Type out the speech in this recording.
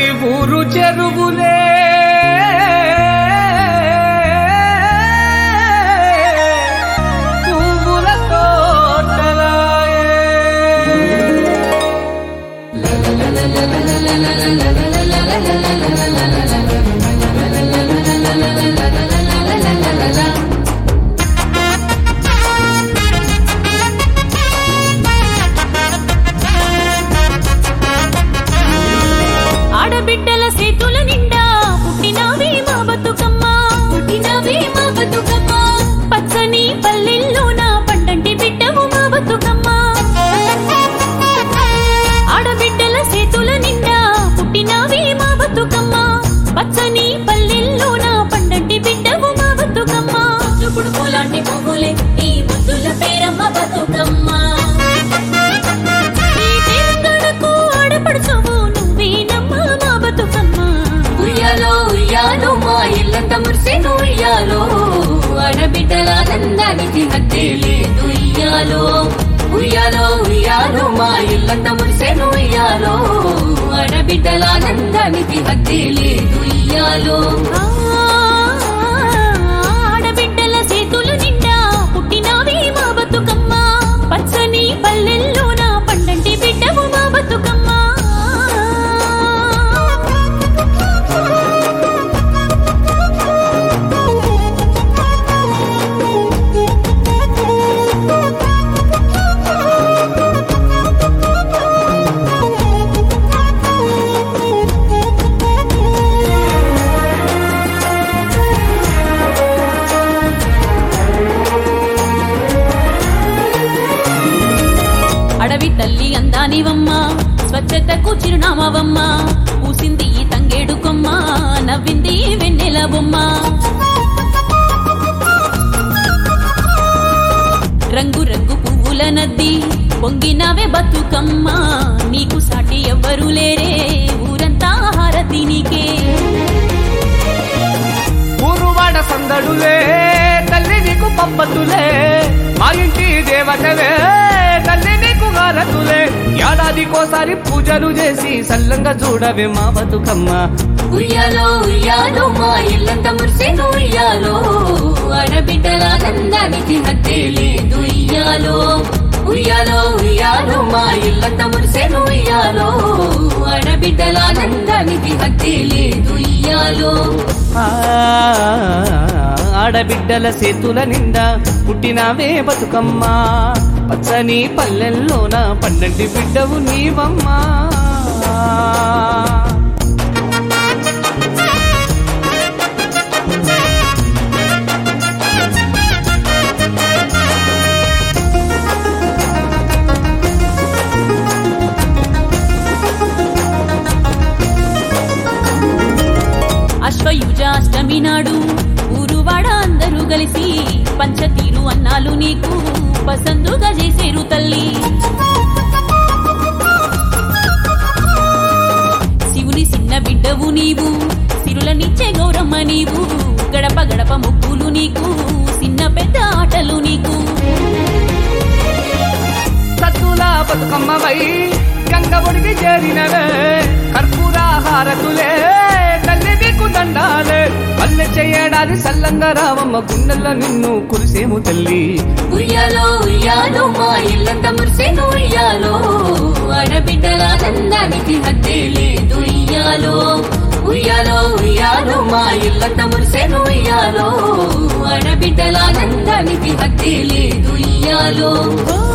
ఊరు చెరువులే పువ్వుల తోటలాయే ఆడబిడ్డల సేతుల నిండా పుట్టినవే మా బతుకమ్మ పుట్టినవే మా బతుకమ్మ పచ్చని పల్లెల్లోన పండంటి బిడ్డవు మా బతుకమ్మ ఆడబిడ్డల సేతుల నిండా పుట్టినవే మా బతుకమ్మ పచ్చని పల్లెల్లోన పండంటి బిడ్డవు మా బతుకమ్మ పుడుపు లాంటి పువ్వులే ఈ ముద్దుల పేరమ్మ బతుకమ్మ ఈ తెలంగాణకు ఆడపడుచవు నువ్వేనమ్మా మా బతుకమ్మ ఉయ్యాలో ఉయ్యాలో మా ఇల్లంత మురిసెను ఉయ్యాలో ఆడబిడ్డల ఆనందానికి హద్దే లేదు ఉయ్యాలో ఉయ్యాలో ఉయ్యాలో మా ఇల్లంత మురిసెను ఉయ్యాలో ఆడబిడ్డల ఆనందానికి హద్దే లేదు ఉయ్యాలో ఆ, ఆడబిడ్డల చేతులు నిండా పుట్టినవి మా బతుకమ్మ పచ్చని పల్లెల్లోన పండంటి బిడ్డవు మా బతుకమ్మ అడవి తల్లి అందానివమ్మ స్వచ్ఛతకు చిరునామవమ్మ పూసింది ఈ తంగేడు కొమ్మ నవ్వింది ఈ వెన్నెల బొమ్మ రంగు రంగు పువ్వుల నద్ది పొంగినవే బతుకమ్మ నీకు సాటి ఎవ్వరు లేరే ఊరంతా హారతి నీకే ఊరువాడ సందడులే తల్లి నీకు పప్పతులే మా ఇంటి దేవతవే తల్లి నీకు గారతులే ఏడాదికోసారి పూజలు చేసి సల్లంగా చూడవే మా బతుకమ్మ ఉయ్యాలో ఉయ్యాలో మా ఇల్లంత మురిసెను ఉయ్యాలో ఆడబిడ్డల ఆనందానికి హద్దే లేదు ఉయ్యాలో ఉయ్యాలో ఉయ్యాలో మా ఇల్లంత మురిసెను ఉయ్యాలో ఆడబిడ్డల ఆనందానికి హద్దే లేదు ఉయ్యాలో ఆ, ఆడబిడ్డల సేతుల నిండా పుట్టినవే బతుకమ్మ పచ్చని పల్లెల్లోన పన్నెండు బిడ్డవు నీవమ్మా అశ్వయుజ అష్టమి నాడు ఊరువాడ అందరూ కలిసి పంచతీరు అన్నాలు నీకు పసందుగా చేసేరు తల్లి శివుని చిన్న బిడ్డవు నీవు సిరులనిచ్చే గౌరమ్మ నీవు గడప గడప ముగ్గులు నీకు చిన్న పెద్ద ఆటలు నీకు సత్తుల బతుకమ్మవై గంగ ఒడికి చేరినవే కర్పూర హారతులే తల్లి నీకు దండాలే పల్లె చేయడాది సల్లంగా రావమ్మ గుండెల్లో నిన్ను కురిసేము తల్లి ఉయ్యాలో ఉయ్యాలో మా ఇల్లంత మురిసెను ఉయ్యాలో ఆడబిడ్డల ఆనందానికి హద్దే లేదు ఉయ్యాలో ఉయ్యాలో ఉయ్యాలో మా ఇల్లంత మురిసెను ఉయ్యాలో ఆడబిడ్డల ఆనందానికి హద్దే లేదు ఉయ్యాలో ఓ